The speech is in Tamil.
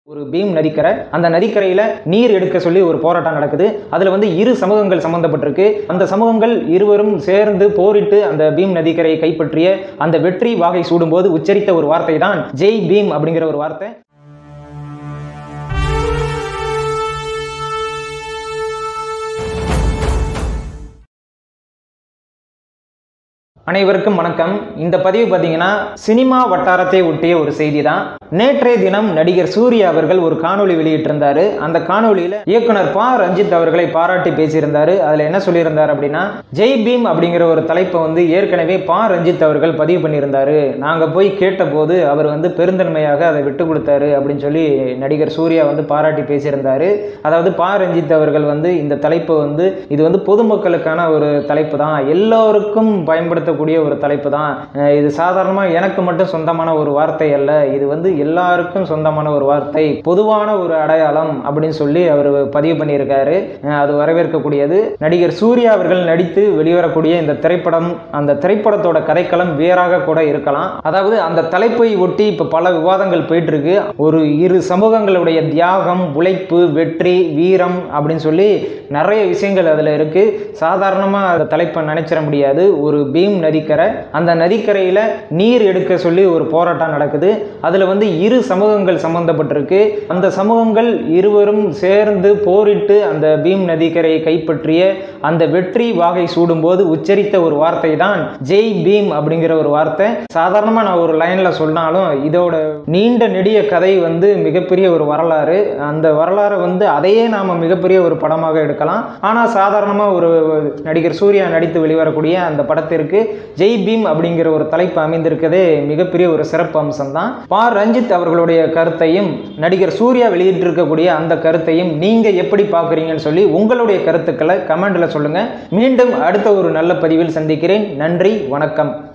ஒரு பீம் நதிக்கரை அந்த நதிக்கரையில் நீர் எடுக்க சொல்லி ஒரு போராட்டம் நடக்குது அதில் வந்து இரு சமூகங்கள் சம்பந்தப்பட்டிருக்கு அந்த சமூகங்கள் இருவரும் சேர்ந்து போரிட்டு அந்த பீம் நதிக்கரையை கைப்பற்றிய அந்த வெற்றி வாகை சூடும்போது உச்சரித்த ஒரு வார்த்தை தான் ஜெய் பீம் அப்படிங்கிற ஒரு வார்த்தை அனைவருக்கும் வணக்கம் இந்த பதிவு பார்த்தீங்கன்னா சினிமா வட்டாரத்தை ஒட்டிய ஒரு செய்தி தான் நேற்றைய தினம் நடிகர் சூர்யா அவர்கள் ஒரு காணொளி வெளியிட்டிருந்தாரு அந்த காணொளியில இயக்குனர் பா ரஞ்சித் அவர்களை பாராட்டி பேசியிருந்தாரு அதுல என்ன சொல்லியிருந்தார் அப்படின்னா ஜெய் பீம் அப்படிங்கிற ஒரு தலைப்பை வந்து ஏற்கனவே பா ரஞ்சித் அவர்கள் பதிவு பண்ணியிருந்தாரு நாங்க போய் கேட்டபோது அவர் வந்து பெருந்தன்மையாக அதை விட்டு கொடுத்தாரு அப்படின்னு சொல்லி நடிகர் சூர்யா வந்து பாராட்டி பேசியிருந்தாரு அதாவது பா ரஞ்சித் அவர்கள் வந்து இந்த தலைப்பை வந்து இது வந்து பொதுமக்களுக்கான ஒரு தலைப்பு தான் எல்லோருக்கும் பயன்படுத்தக்கூடிய ஒரு தலைப்பு தான் அஹ் இது சாதாரணமாக எனக்கு மட்டும் சொந்தமான ஒரு வார்த்தை அல்ல இது வந்து எல்லாருக்கும் சொந்தமான ஒரு வார்த்தை பொதுவான ஒரு அடையாளம் அப்படின்னு சொல்லி அவர் பதிவு பண்ணியிருக்காரு அஹ் அது வரவேற்கக்கூடியது நடிகர் சூர்யா அவர்கள் நடித்து வெளிவரக்கூடிய இந்த திரைப்படம் அந்த திரைப்படத்தோட கதைக்களம் வேறாக கூட இருக்கலாம் அதாவது அந்த தலைப்பை ஒட்டி இப்போ பல விவாதங்கள் போயிட்டு இருக்கு ஒரு இரு சமூகங்களுடைய தியாகம் உழைப்பு வெற்றி வீரம் அப்படின்னு சொல்லி நிறைய விஷயங்கள் அதில் இருக்கு சாதாரணமாக அந்த தலைப்பை நினைச்சிட முடியாது ஒரு பீம் நதிக்கரை அந்த நதிக்கரையில் நீர் எடுக்க சொல்லி ஒரு போராட்டம் நடக்குது அதில் வந்து இரு சமூகங்கள் சம்பந்தப்பட்டிருக்கு அந்த சமூகங்கள் இருவரும் சேர்ந்து போரிட்டு அந்த பீம் நதிக்கரையை கைப்பற்றிய அந்த வெற்றி வாகை சூடும்போது உச்சரித்த ஒரு வார்த்தை தான் ஜெய் பீம் அப்படிங்கிற ஒரு வார்த்தை சாதாரணமாக நான் ஒரு லைனில் சொன்னாலும் இதோட நீண்ட நெடிய கதை வந்து மிகப்பெரிய ஒரு வரலாறு அந்த வரலாறை வந்து அதையே நாம் மிகப்பெரிய ஒரு படமாக எடுக்கலாம் ஆனால் சாதாரணமாக ஒரு நடிகர் சூர்யா நடித்து வெளிவரக்கூடிய அந்த படத்திற்கு ஜெய் பீம் அப்படிங்கிற ஒரு தலைப்பு அமைந்திருக்கதே மிகப்பெரிய ஒரு சிறப்பு அம்சம் தான் பா ரஞ்சித் அவர்களுடைய கருத்தையும் நடிகர் சூர்யா வெளியிட்டிருக்கக்கூடிய அந்த கருத்தையும் நீங்கள் எப்படி பார்க்குறீங்கன்னு சொல்லி உங்களுடைய கருத்துக்களை கமெண்டில் சொல்லுங்கள் மீண்டும் அடுத்த ஒரு நல்ல பதிவில் சந்திக்கிறேன் நன்றி வணக்கம்